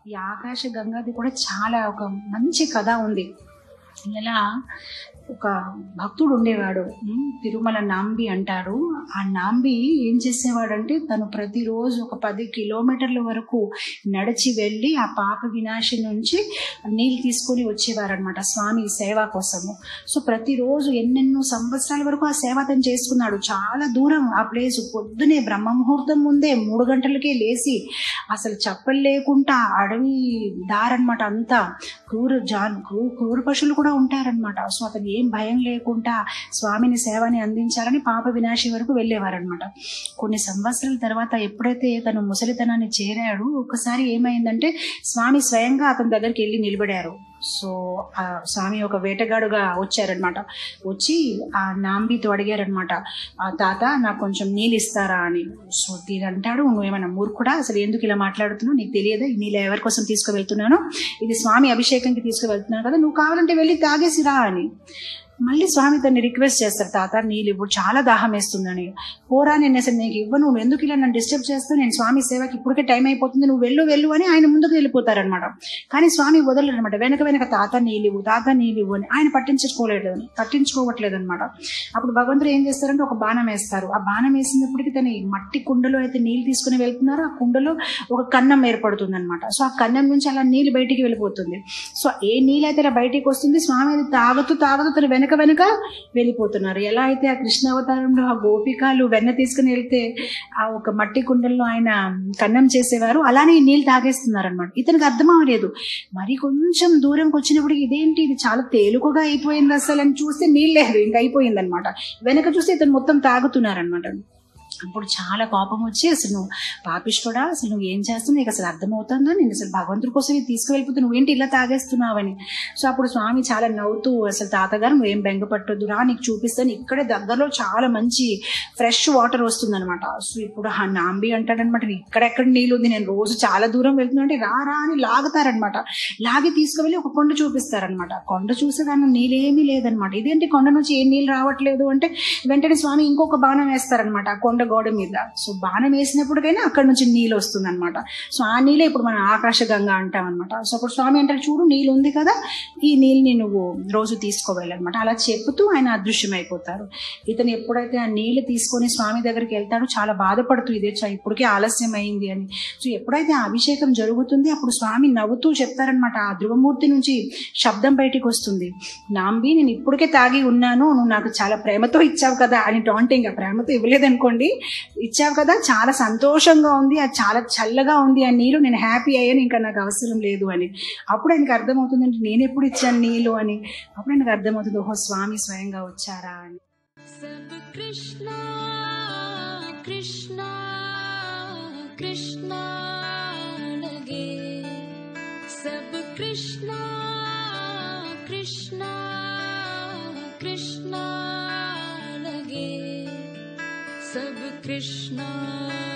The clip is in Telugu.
ఈ ఆకాశ గంగాది కూడా చాలా ఒక మంచి కథ ఉంది ఇలా ఒక భక్తుడు ఉండేవాడు ఉమ్, తిరుమల నాంబి అంటారు ఆ నాంబి ఏం చేసేవాడంటే తను ప్రతిరోజు ఒక పది కిలోమీటర్ల వరకు నడిచి వెళ్ళి ఆ పాప వినాశి నుంచి నీళ్ళు తీసుకొని వచ్చేవారనమాట స్వామి సేవ కోసము సో ప్రతిరోజు ఎన్నెన్నో సంవత్సరాల వరకు ఆ సేవ అతను చేసుకున్నాడు చాలా దూరం ఆ ప్లేస్ పొద్దునే బ్రహ్మ ముహూర్తం ముందే మూడు గంటలకే లేచి అసలు చెప్పలు లేకుండా అడవి దారనమాట అంతా క్రూర జాన్ క్రూ క్రూర పశువులు కూడా ఉంటారనమాట సో అతను ఏం భయం లేకుండా స్వామిని సేవని అందించాలని పాప వినాశి వరకు వెళ్ళేవారనమాట కొన్ని సంవత్సరాల తర్వాత ఎప్పుడైతే తను ముసలితనాన్ని చేరాడు ఒకసారి ఏమైందంటే స్వామి స్వయంగా అతని దగ్గరికి వెళ్ళి నిలబడారు సో ఆ స్వామి ఒక వేటగాడుగా వచ్చారనమాట వచ్చి ఆ నాంబితో అడిగారనమాట ఆ తాత నాకు కొంచెం నీళ్ళు ఇస్తారా అని సో దీని అంటాడు నువ్వేమైనా మూర్ఖుడా అసలు ఎందుకు ఇలా మాట్లాడుతున్నావు నీకు తెలియదా ఈ నీళ్ళు ఎవరి కోసం తీసుకువెళ్తున్నాను ఇది స్వామి అభిషేకంకి తీసుకువెళ్తున్నాను కదా నువ్వు కావాలంటే వెళ్ళి తాగేసి రా అని మళ్ళీ స్వామి తన్ని రిక్వెస్ట్ చేస్తారు తాత నీళ్ళు ఇప్పుడు చాలా దాహం వేస్తుందని పోరా నేను అసలు నీకు ఇవ్వను నువ్వు ఎందుకు ఇలా నన్ను డిస్టర్బ్ చేస్తావు నేను స్వామి సేవకి ఇప్పటికే టైం అయిపోతుంది నువ్వు వెళ్ళు వెళ్ళు అని ఆయన ముందుకు వెళ్ళిపోతారనమాట కానీ స్వామి వదలరు అనమాట వెనక వెనక తాత నీళ్ళు ఇవ్వు తాత నీళ్ళు ఇవ్వు అని ఆయన పట్టించుకోలేదు పట్టించుకోవట్లేదు అనమాట అప్పుడు భగవంతుడు ఏం చేస్తారంటే ఒక బాణం వేస్తారు ఆ బాణం వేసినప్పటికీ తన ఈ మట్టి కుండలో అయితే నీళ్ళు తీసుకుని వెళ్తున్నారో ఆ కుండలో ఒక కన్నం ఏర్పడుతుంది అనమాట సో ఆ కన్నం నుంచి అలా నీళ్ళు బయటికి వెళ్ళిపోతుంది సో ఏ నీళ్ళు అయితే ఇలా బయటికి వస్తుంది స్వామి అది తాగుతూ తాగుతూ తన వెనక వెనక వెళ్ళిపోతున్నారు ఎలా అయితే ఆ కృష్ణ అవతారంలో ఆ గోపికాలు వెన్న తీసుకుని వెళ్తే ఆ ఒక మట్టి కుండల్లో ఆయన కన్నం చేసేవారు అలానే ఈ నీళ్ళు తాగేస్తున్నారు అనమాట ఇతనికి అర్థం అవ్వలేదు మరి కొంచెం దూరంకి వచ్చినప్పుడు ఇదేంటి ఇది చాలా తేలికగా అయిపోయింది అసలు అని చూస్తే నీళ్ళు లేదు ఇంకా అయిపోయింది అనమాట వెనక చూస్తే ఇతను మొత్తం తాగుతున్నారనమాట అప్పుడు చాలా కోపం వచ్చి అసలు నువ్వు పాపిష్టుడా అసలు నువ్వు ఏం చేస్తున్నావు నీకు అసలు అర్థమవుతుందా నేను అసలు భగవంతుడి కోసం ఇది తీసుకువెళ్ళిపోతే నువ్వేంటి ఇలా తాగేస్తున్నావని సో అప్పుడు స్వామి చాలా నవ్వుతూ అసలు తాతగారు నువ్వేం బెంగ పట్టొద్దు రా నీకు చూపిస్తాను ఇక్కడే దగ్గరలో చాలా మంచి ఫ్రెష్ వాటర్ వస్తుందన్నమాట సో ఇప్పుడు ఆ నాంబి అంటాడనమాట ఇక్కడెక్కడ నీళ్ళు ఉంది నేను రోజు చాలా దూరం వెళ్తున్నా అంటే రా రా అని లాగుతారనమాట లాగి తీసుకువెళ్ళి ఒక కొండ చూపిస్తారనమాట కొండ చూసే దాని నీళ్ళేమీ లేదనమాట ఇదేంటి కొండ నుంచి ఏ నీళ్ళు రావట్లేదు అంటే వెంటనే స్వామి ఇంకొక బాణం వేస్తారనమాట ఆ కొండ గోడ మీద సో బాణం వేసినప్పటికైనా అక్కడ నుంచి నీళ్ళు వస్తుందన్నమాట సో ఆ నీళ్ళే ఇప్పుడు మనం ఆకాశ గంగా అంటాం అనమాట సో అప్పుడు స్వామి అంటారు చూడు నీళ్ళు ఉంది కదా ఈ నీళ్ళని నువ్వు రోజు తీసుకోవాలన్నమాట అలా చెప్తూ ఆయన అదృశ్యం అయిపోతారు ఇతను ఎప్పుడైతే ఆ నీళ్ళు తీసుకొని స్వామి దగ్గరికి వెళ్తాడో చాలా బాధపడుతూ ఇదే చా- ఇప్పటికే ఆలస్యం అయింది అని సో ఎప్పుడైతే ఆ అభిషేకం జరుగుతుంది అప్పుడు స్వామి నవ్వుతూ చెప్తారనమాట ఆ ధ్రువమూర్తి నుంచి శబ్దం బయటికి వస్తుంది నాంబి నేను ఇప్పటికే తాగి ఉన్నాను నువ్వు నాకు చాలా ప్రేమతో ఇచ్చావు కదా అని టాంటింగ్ ఆ ప్రేమతో ఇవ్వలేదనుకోండి ఇచ్చావు కదా చాలా సంతోషంగా ఉంది అది చాలా చల్లగా ఉంది ఆ నీళ్ళు నేను హ్యాపీ అయ్యాను ఇంకా నాకు అవసరం లేదు అని అప్పుడు ఆయనకు అర్థమవుతుంది అంటే నేను ఎప్పుడు ఇచ్చాను నీళ్ళు అని అప్పుడు ఆయనకు అర్థమవుతుంది ఓహో స్వామి స్వయంగా వచ్చారా అని सब कृष्णा कृष्णा कृष्णा लगे सब कृष्णा कृष्णा कृष्णा लगे सब कृष्णा